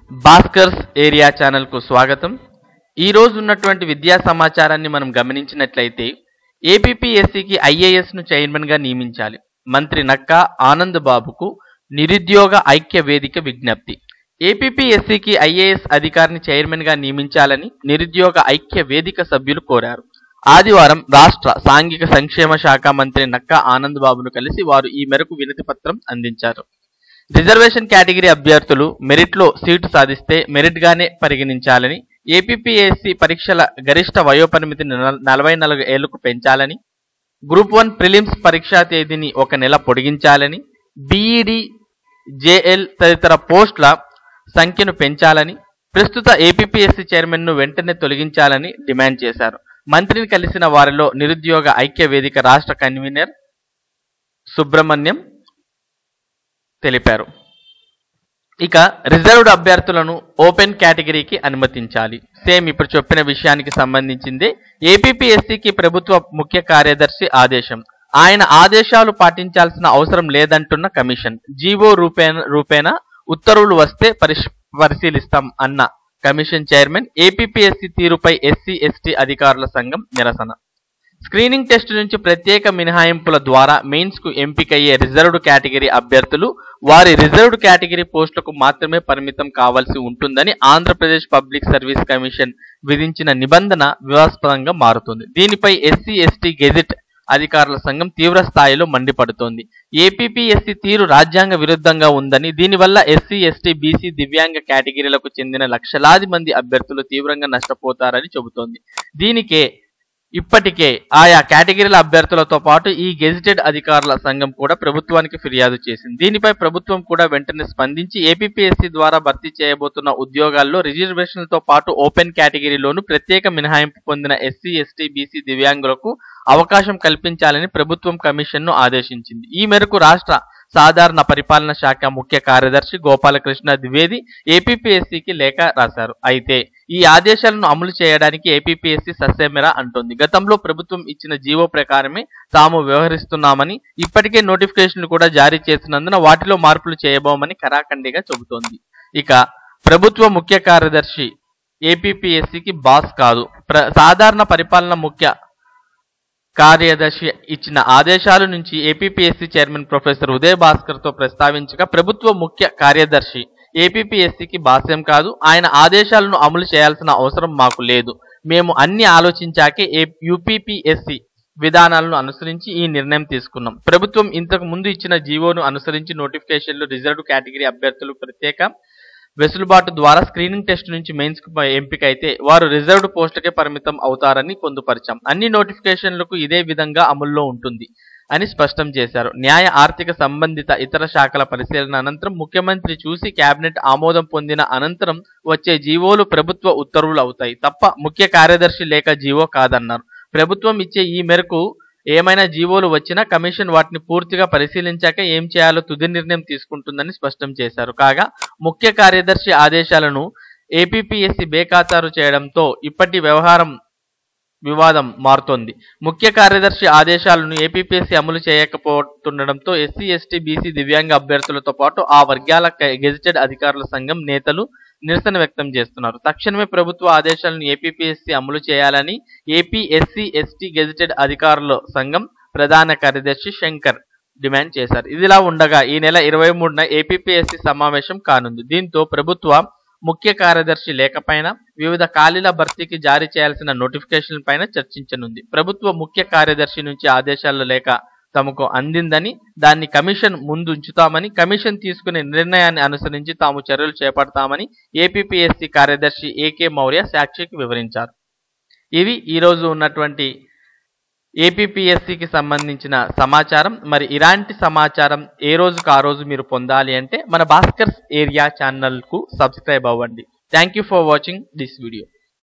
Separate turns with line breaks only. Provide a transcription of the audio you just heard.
Bhaskar's area ఛానల్కు స్వాగతం ఈ రోజు ఉన్నటువంటి విద్యా సమాచారాన్ని మనం గమనించినట్లయితే ఏపీపీఎస్సికి ఐఏఎస్ను చైర్మన్గా నియమించాలి మంత్రి నక్కా ఆనంద్ బాబుకు నిరుద్యోగ ఐక్య వేదిక విజ్ఞప్తి ఏపీపీఎస్సికి ఐఏఎస్ అధికారిని చైర్మన్గా నియమించాలని నిరుద్యోగ ఐక్య వేదిక సభ్యులు కోరారు ఆదివారం రాష్ట్ర సాంఘిక సంక్షేమ శాఖ మంత్రి నక్కా ఆనంద్ బాబును కలిసి వారు ఈ మేరకు వినతి పత్రం అందించారు రిజర్వేషన్ కేటగిరీ అభ్యర్థులు మెరిట్లో సీటు సాధిస్తే మెరిట్ గానే పరిగణించాలని ఏపీపీఎస్సీ పరీక్షల గరిష్ట వయోపరిమితిని నల- నలభై నాలుగు ఏళ్లకు పెంచాలని గ్రూప్ వన్ ప్రిలిమ్స్ పరీక్షా తేదీని ఒక నెల పొడిగించాలని బీఈడి జేఎల్ తదితర పోస్టుల సంఖ్యను పెంచాలని ప్రస్తుత ఏపీపీఎస్సీ చైర్మన్ను వెంటనే తొలగించాలని డిమాండ్ చేశారు మంత్రిని కలిసిన వారిలో నిరుద్యోగ ఐక్య వేదిక రాష్ట్ర కన్వీనర్ సుబ్రహ్మణ్యం తెలిపారు ఇక రిజర్వ్డ్ అభ్యర్థులను ఓపెన్ కేటగిరీకి అనుమతించాలి సేమ్ ఇప్పుడు చెప్పిన విషయానికి సంబంధించిందే ఏపీపీఎస్సీకి ప్రభుత్వ ముఖ్య కార్యదర్శి ఆదేశం ఆయన ఆదేశాలు పాటించాల్సిన అవసరం లేదంటున్న కమిషన్ జీవో రూపేణ రూపేణ ఉత్తర్వులు వస్తే పరిశ్- పరిశీలిస్తాం అన్న కమిషన్ చైర్మన్ ఏపీపీఎస్సీ తీరుపై ఎస్సీ ఎస్టీ అధికారుల సంఘం నిరసన స్క్రీనింగ్ టెస్ట్ నుంచి ప్రత్యేక మినహాయింపుల ద్వారా మెయిన్స్ కు ఎంపికయ్యే రిజర్వ్డ్ కేటగిరీ అభ్యర్థులు వారి రిజర్వ్డ్ కేటగిరీ పోస్టులకు మాత్రమే పరిమితం కావాల్సి ఉంటుందని ఆంధ్రప్రదేశ్ పబ్లిక్ సర్వీస్ కమిషన్ విధించిన నిబంధన వివాదాస్పదంగా మారుతుంది దీనిపై ఎస్సీ ఎస్టీ గెజిట్ అధికారుల సంఘం తీవ్ర స్థాయిలో మండిపడుతోంది ఏపీపీఎస్సీ తీరు రాజ్యాంగ విరుద్ధంగా ఉందని దీనివల్ల ఎస్సీ ఎస్టీ బీసీ దివ్యాంగ కేటగిరీలకు చెందిన లక్షలాది మంది అభ్యర్థులు తీవ్రంగా నష్టపోతారని చెబుతోంది దీనికే ఇప్పటికే ఆయా కేటగిరీల అభ్యర్థులతో పాటు ఈ గెజిటెడ్ అధికారుల సంఘం కూడా ప్రభుత్వానికి ఫిర్యాదు చేసింది దీనిపై ప్రభుత్వం కూడా వెంటనే స్పందించి ఏపీపీఎస్సీ ద్వారా భర్తీ చేయబోతున్న ఉద్యోగాల్లో రిజర్వేషన్లతో పాటు ఓపెన్ కేటగిరీలోను ప్రత్యేక మినహాయింపు పొందిన ఎస్సీ ఎస్టీ బీసీ దివ్యాంగులకు అవకాశం కల్పించాలని ప్రభుత్వం కమిషన్ను ఆదేశించింది ఈ మేరకు రాష్ట్ర సాధారణ పరిపాలన శాఖ ముఖ్య కార్యదర్శి గోపాలకృష్ణ ద్వివేది ఏపీపీఎస్సీకి లేఖ రాశారు అయితే ఈ ఆదేశాలను అమలు చేయడానికి ఏపీపీఎస్సీ సస్యమెరా అంటోంది గతంలో ప్రభుత్వం ఇచ్చిన జీవో ప్రకారమే తాము వ్యవహరిస్తున్నామని ఇప్పటికే నోటిఫికేషన్లు కూడా జారీ చేసినందున వాటిలో మార్పులు చేయబోమని కరాఖండిగా చెబుతోంది ఇక ప్రభుత్వ ముఖ్య కార్యదర్శి ఏపీపీఎస్సీకి బాస్ కాదు ప్ర సాధారణ పరిపాలన ముఖ్య కార్యదర్శి ఇచ్చిన ఆదేశాల నుంచి APPSC chairman professor Uday Bhaskar తో ప్రస్తావించగా ప్రభుత్వ ముఖ్య కార్యదర్శి ఏపీపీఎస్సీకి బాస్యం కాదు ఆయన ఆదేశాలను అమలు చేయాల్సిన అవసరం మాకు లేదు మేము అన్ని ఆలోచించాకే యూపీపీఎస్సీ విధానాలను అనుసరించి ఈ నిర్ణయం తీసుకున్నాం ప్రభుత్వం ఇంతకు ముందు ఇచ్చిన జీవోను అనుసరించి నోటిఫికేషన్లు రిజర్వ్డ్ కేటగిరీ అభ్యర్థులు ప్రత్యేక వెసులుబాటు ద్వారా స్క్రీనింగ్ టెస్ట్ నుంచి మెయిన్స్ కు ఎంపిక అయితే వారు రిజర్వ్డ్ పోస్టుకే పరిమితం అవుతారని పొందుపరిచాం అన్ని నోటిఫికేషన్లకు ఇదే విధంగా అమల్లో ఉంటుంది అని స్పష్టం చేశారు న్యాయ ఆర్థిక సంబంధిత ఇతర శాఖల పరిశీలన అనంతరం ముఖ్యమంత్రి చూసి కేబినెట్ ఆమోదం పొందిన అనంతరం వచ్చే జీవోలు ప్రభుత్వ ఉత్తర్వులు అవుతాయి తప్ప ముఖ్య కార్యదర్శి లేక జీవో కాదన్నారు ప్రభుత్వం ఇచ్చే ఈ మేరకు ఏమైనా జీవోలు వచ్చినా కమిషన్ వాటిని పూర్తిగా పరిశీలించాక ఏం చేయాలో తుది నిర్ణయం తీసుకుంటుందని స్పష్టం చేశారు కాగా ముఖ్య కార్యదర్శి ఆదేశాలను ఏపీపీఎస్సీ బేఖాతారు చేయడంతో ఇప్పటి వ్యవహారం వివాదం మారుతోంది ముఖ్య కార్యదర్శి ఆదేశాలను ఏపీపీఎస్సీ అమలు చేయకపోతుండడంతో ఎస్సీ ఎస్టీ బీసీ దివ్యాంగ అభ్యర్థులతో పాటు ఆ వర్గాల క- గెజిటెడ్ అధికారుల సంఘం నేతలు నిరసన వ్యక్తం చేస్తున్నారు తక్షణమే ప్రభుత్వ ఆదేశాలను ఏపీపీఎస్సీ అమలు చేయాలని ఏపీ ఎస్సీ ఎస్టీ గెజిటెడ్ అధికారుల సంఘం ప్రధాన కార్యదర్శి శంకర్ డిమాండ్ చేశారు ఇదిలా ఉండగా ఈ నెల ఇరవై మూడున ఏపీపీఎస్సీ సమావేశం కానుంది దీంతో ప్రభుత్వ ముఖ్య కార్యదర్శి లేఖపైన వివిధ ఖాళీల భర్తీకి జారీ చేయాల్సిన నోటిఫికేషన్ పైన చర్చించనుంది ప్రభుత్వ ముఖ్య కార్యదర్శి నుంచి ఆదేశాల లేఖ తమకు అందిందని దాన్ని కమిషన్ ముందు ఉంచుతామని కమిషన్ తీసుకునే నిర్ణయాన్ని అనుసరించి తాము చర్యలు చేపడతామని ఏపీపీఎస్సీ కార్యదర్శి ఏకే మౌర్య సాక్షికి వివరించారు ఇవి ఈరోజు ఉన్నటువంటి ఏపీపీఎస్సికి సంబంధించిన సమాచారం మరి ఇలాంటి సమాచారం ఏ రోజుకు ఆ రోజు మీరు పొందాలి అంటే మన భాస్కర్స్ ఏరియా ఛానల్కు సబ్స్క్రైబ్ అవ్వండి thank you for watching this video